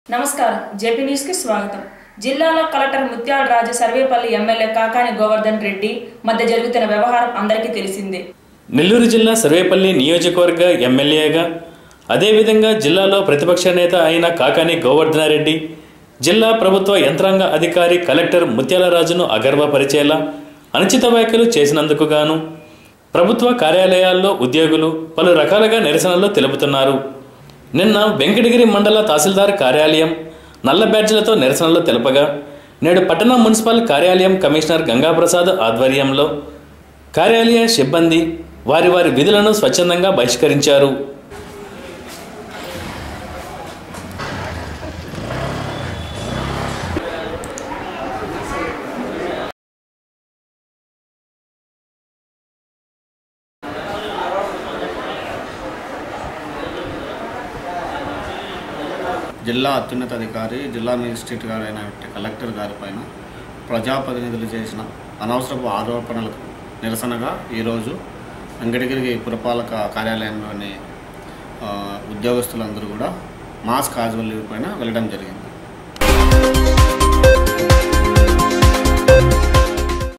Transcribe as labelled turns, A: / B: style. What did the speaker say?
A: నమస్కారం JP news కి స్వాగతం జిల్లాలో కలెక్టర్ ముత్యాల రాజు సర్వేపల్లి ఎమ్మెల్యే కాకాని గోవర్ధన్ రెడ్డి మధ్య జరుగుతున్న వ్యవహారం అందరికీ తెలిసిందే
B: నెల్లూరు జిల్లా సర్వేపల్లి నియోజకవర్గ ఎమ్మెల్యేగా అదేవిధంగా జిల్లాలో ప్రతిపక్ష నేత అయిన కాకాని గోవర్ధనారెడ్డి జిల్లా ప్రభుత్వ యంత్రాంగ అధికారి కలెక్టర్ ముత్యాలరాజును అగర్వపరిచేలా అనుచిత వ్యాఖ్యలు చేసినందుకు గాను ప్రభుత్వ కార్యాలయాల్లో ఉద్యోగులు పలు రకాలుగా నిరసనలు తెలుపుతున్నారు నిన్న వెంకటగిరి మండల తహసీల్దార్ కార్యాలయం నల్ల బ్యాడ్జ్లతో నిరసనలు తెలపగా నేడు పట్టణ మున్సిపల్ కార్యాలయం కమిషనర్ గంగాప్రసాద్ ఆధ్వర్యంలో కార్యాలయ సిబ్బంది వారి వారి విధులను స్వచ్ఛందంగా బహిష్కరించారు
C: జిల్లా అత్యున్నత అధికారి జిల్లా మేజిస్ట్రేట్ గారు అయిన కలెక్టర్ గారి పైన ప్రజాప్రతినిధులు చేసిన అనవసరపు ఆరోపణలకు నిరసనగా ఈరోజు వెంకటగిరి పురపాలక కార్యాలయంలోని ఆ, ఉద్యోగస్తులందరూ కూడా మాస్ కాజువల్ లీవ్ పైన వెళ్ళడం జరిగింది